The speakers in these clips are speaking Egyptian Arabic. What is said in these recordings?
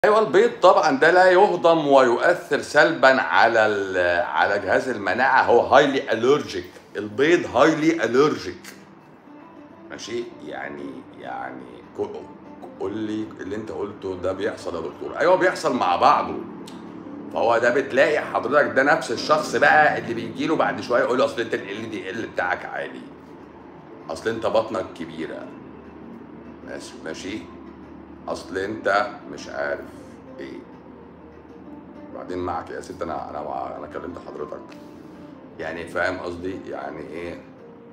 ايوه البيض طبعا ده لا يهضم ويؤثر سلبا على ال- على جهاز المناعه هو هايلي الرجيك البيض هايلي الرجيك ماشي يعني يعني كو- قول لي اللي انت قلته ده بيحصل يا دكتور ايوه بيحصل مع بعضه فهو ده بتلاقي حضرتك ده نفس الشخص بقى اللي بيجي له بعد شويه يقول له اصل انت ال دي ال بتاعك عالي اصل انت بطنك كبيره ماشي ماشي اصل انت مش عارف ايه بعدين معك يا ست انا انا مع- انا كلمت حضرتك يعني فاهم قصدي يعني ايه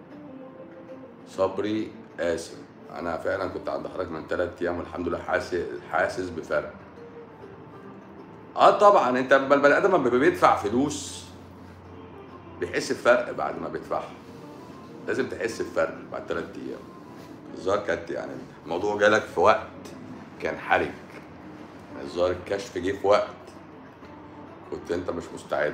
صبري قاسم انا فعلا كنت عند حضرتك من ثلاث ايام والحمد لله حاسس حاسس بفرق اه طبعا انت لما البني ادم لما بيدفع فلوس بيحس بفرق بعد ما بيدفعها لازم تحس بفرق بعد ثلاث ايام الظاهر كانت يعني الموضوع جالك في وقت كان حرج الظاهر الكشف جه في وقت كنت انت مش مستعد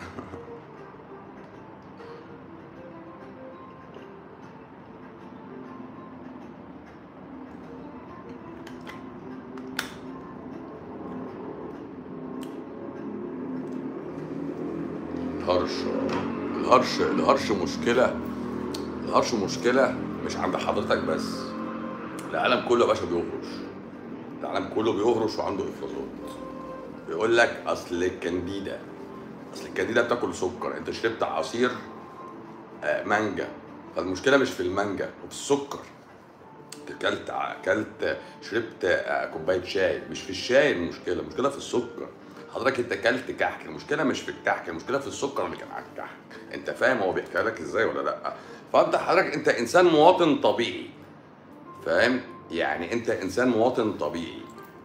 الهرش الهرش الهرش مشكلة الهرش مشكلة مش عند حضرتك بس العالم كله يا باشا بيهرش العالم كله بيهرش وعنده افرازات بيقول لك اصل الكانديدا اصل الكانديدا بتاكل سكر انت شربت عصير آه، مانجا فالمشكله مش في المانجا وفي السكر اكلت اكلت شربت آه، كوبايه شاي مش في الشاي المشكله المشكله في السكر حضرتك انت اكلت كحك المشكله مش في الكحك المشكله في السكر اللي كان على الكحك انت فاهم هو بيحكي لك ازاي ولا لا فانت حضرتك انت انسان مواطن طبيعي فاهم يعني انت انسان مواطن طبيعي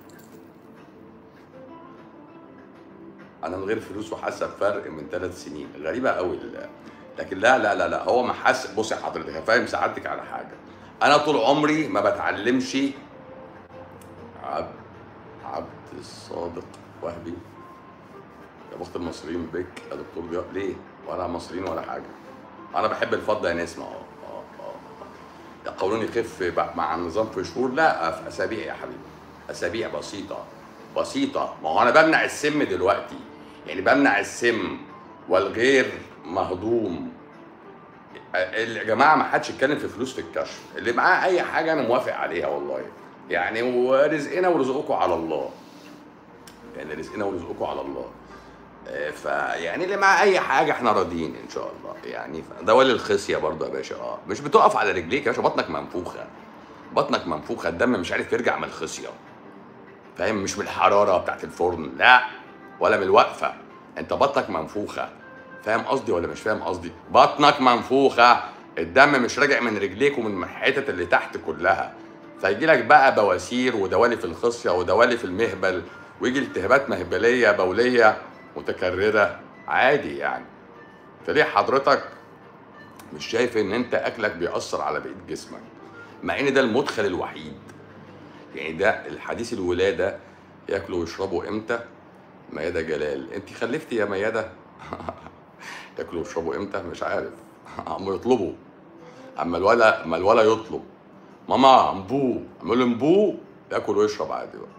انا من غير فلوس وحاسه بفرق من ثلاث سنين غريبه قوي ال- لكن لا لا لا لا هو ما حس بصي حضرتك فاهم سعادتك على حاجه انا طول عمري ما بتعلمش عبد عبد الصادق وهبي يا بخت المصريين بك يا دكتور ضياء ليه ولا مصريين ولا حاجه انا بحب الفضه يا نسمه اه اه اه يقولون يخف بع- مع النظام في شهور لا في اسابيع يا حبيبي اسابيع بسيطه بسيطه ما هو انا بمنع السم دلوقتي يعني بمنع السم والغير مهضوم يا جماعه ما حدش يتكلم في فلوس في الكشف اللي معاه اي حاجه انا موافق عليها والله يعني ورزقنا ورزقكم على الله يعني رزقنا ورزقكم على الله آه، فيعني اللي معاه اي حاجه احنا راضيين ان شاء الله يعني ده ولي الخصيه برضه يا باشا اه مش بتقف على رجليك يا باشا بطنك منفوخه بطنك منفوخه الدم مش عارف يرجع من الخصيه فاهم مش من الحراره بتاعت الفرن لا ولا من الوقفه انت بطنك منفوخه فاهم قصدي ولا مش فاهم قصدي بطنك منفوخه الدم مش راجع من رجليك ومن الحتت اللي تحت كلها فيجي لك بقى بواسير ودوالي في الخصيه ودوالي في المهبل ويجي التهابات مهبليه بوليه متكرره عادي يعني فليه حضرتك مش شايف ان انت اكلك بيأثر على بقيه جسمك مع ان ده المدخل الوحيد يعني ده الحديث الولاده ياكلوا ويشربوا امتى ميادة جلال انت خلفتي يا ميادة ياكلوا ويشربوا امتى مش عارف هم يطلبوا اما الولا اما الولا يطلب ماما امبو اما يقول امبو ياكل ويشرب عادي بقى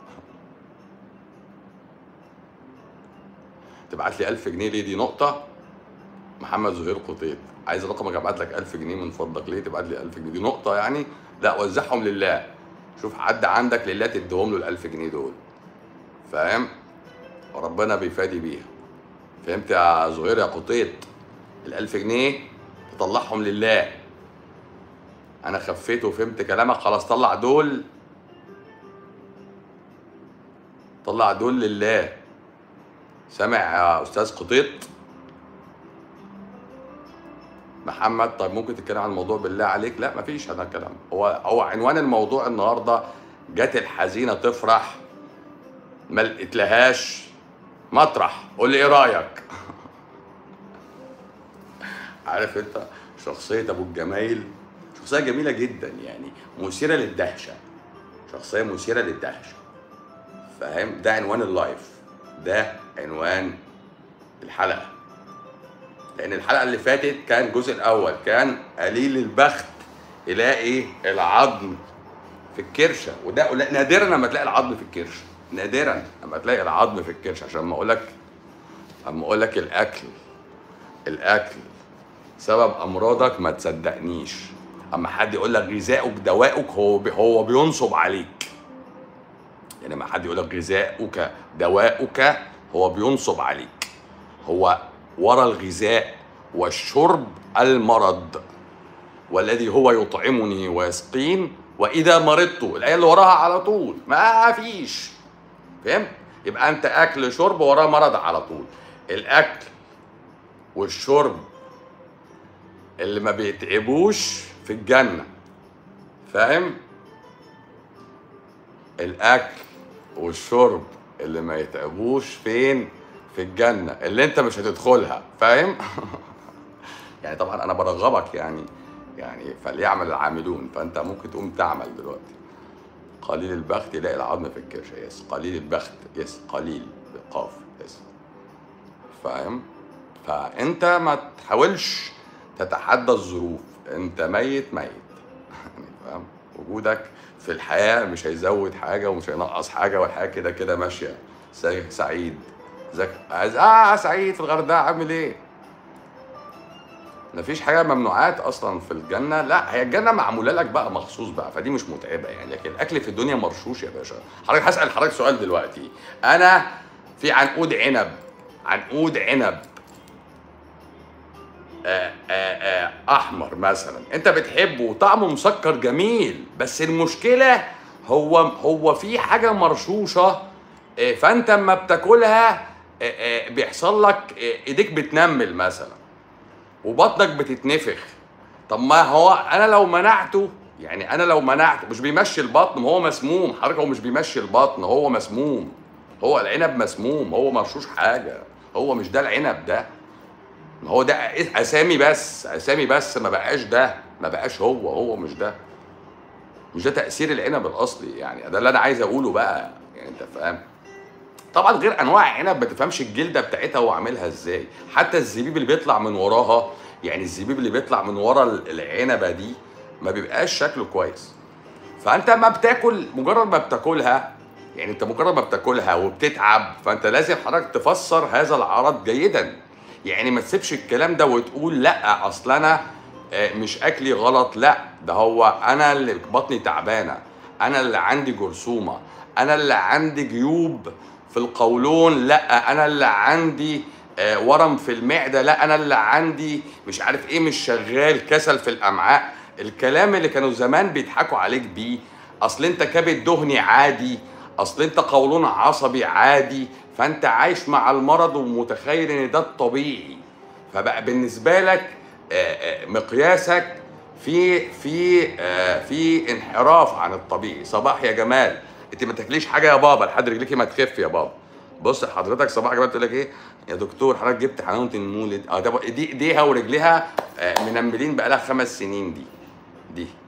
تبعت لي 1000 جنيه ليه دي نقطة محمد زهير قطيط عايز رقمك ابعت لك 1000 جنيه من فضلك ليه تبعت لي 1000 جنيه دي نقطة يعني لا وزعهم لله شوف حد عندك لله تديهم له ال 1000 جنيه دول فاهم وربنا بيفادي بيها فهمت يا زهير يا قطيط ال 1000 جنيه تطلعهم لله انا خفيت وفهمت كلامك خلاص طلع دول طلع دول لله سامع يا استاذ قطيط محمد طيب ممكن تتكلم عن الموضوع بالله عليك لا مفيش هذا الكلام هو هو عنوان الموضوع النهارده جت الحزينه تفرح ما لقيتلهاش مطرح قول لي ايه رايك عارف انت شخصيه ابو الجمايل شخصيه جميله جدا يعني مثيره للدهشه شخصيه مثيره للدهشه فاهم ده عنوان اللايف ده عنوان الحلقه لان الحلقه اللي فاتت كان الجزء الاول كان قليل البخت يلاقي العظم في الكرشه وده قليل- نادرا لما تلاقي العظم في الكرشه نادرا اما تلاقي العظم في الكرش عشان ما اقول لك اما اقول لك الاكل الاكل سبب امراضك ما تصدقنيش اما حد يقول لك غذائك دوائك هو بي هو بينصب عليك يعني لما حد يقول لك غذائك دوائك هو بينصب عليك هو ورا الغذاء والشرب المرض والذي هو يطعمني ويسقين واذا مرضت الايه اللي وراها على طول ما فيش فهمت يبقى انت اكل شرب وراه مرض على طول الاكل والشرب اللي ما بيتعبوش في الجنه فاهم الاكل والشرب اللي ما يتعبوش فين في الجنه اللي انت مش هتدخلها فاهم يعني طبعا انا برغبك يعني يعني فليعمل العاملون فانت ممكن تقوم تعمل دلوقتي قليل البخت يلاقي العظم في الكرش يس قليل البخت يس قليل بالقاف يس فاهم فانت ما تحاولش تتحدى الظروف انت ميت ميت يعني فاهم وجودك في الحياه مش هيزود حاجه ومش هينقص حاجه والحياه كده كده ماشيه سا- سعيد زك... عايز اه سعيد في الغردقه عامل ايه مفيش حاجه ممنوعات اصلا في الجنه لا هي الجنه معموله لك بقى مخصوص بقى فدي مش متعبه يعني لكن الاكل في الدنيا مرشوش يا باشا حضرتك هسال حضرتك سؤال دلوقتي انا في عنقود عنب عنقود عنب آه آه آه احمر مثلا انت بتحبه وطعمه مسكر جميل بس المشكله هو هو في حاجه مرشوشه آه، فانت اما بتاكلها آه، آه، بيحصل لك آه، ايديك بتنمل مثلا وبطنك بتتنفخ طب ما هو انا لو منعته يعني انا لو منعته مش بيمشي البطن ما هو مسموم حضرتك هو مش بيمشي البطن هو مسموم هو العنب مسموم هو مرشوش حاجه هو مش ده العنب ده ما هو ده اسامي بس اسامي بس ما بقاش ده ما بقاش هو هو مش ده مش ده تاثير العنب الاصلي يعني ده اللي انا عايز اقوله بقى يعني انت فاهم طبعا غير انواع عنب ما تفهمش الجلده بتاعتها هو عاملها ازاي حتى الزبيب اللي بيطلع من وراها يعني الزبيب اللي بيطلع من ورا العنبه دي ما بيبقاش شكله كويس فانت ما بتاكل مجرد ما بتاكلها يعني انت مجرد ما بتاكلها وبتتعب فانت لازم حضرتك تفسر هذا العرض جيدا يعني ما تسيبش الكلام ده وتقول لا اصل انا آه، مش اكلي غلط لا ده هو انا اللي بطني تعبانه انا اللي عندي جرثومه انا اللي عندي جيوب في القولون لا انا اللي عندي آه، ورم في المعده لا انا اللي عندي مش عارف ايه مش شغال كسل في الامعاء الكلام اللي كانوا زمان بيضحكوا عليك بيه اصل انت كبد دهني عادي اصل انت قولون عصبي عادي فانت عايش مع المرض ومتخيل ان ده الطبيعي فبقى بالنسبه لك آه، آه، مقياسك في في آه، في انحراف عن الطبيعي صباح يا جمال انت ما تاكليش حاجه يا بابا لحد رجليكي ما تخف يا بابا بص حضرتك صباح يا جمال تقول لك ايه يا دكتور حضرتك جبت حلاوه المولد اه ده بقى- دي ايديها ورجليها آه، منملين بقى لها خمس سنين دي دي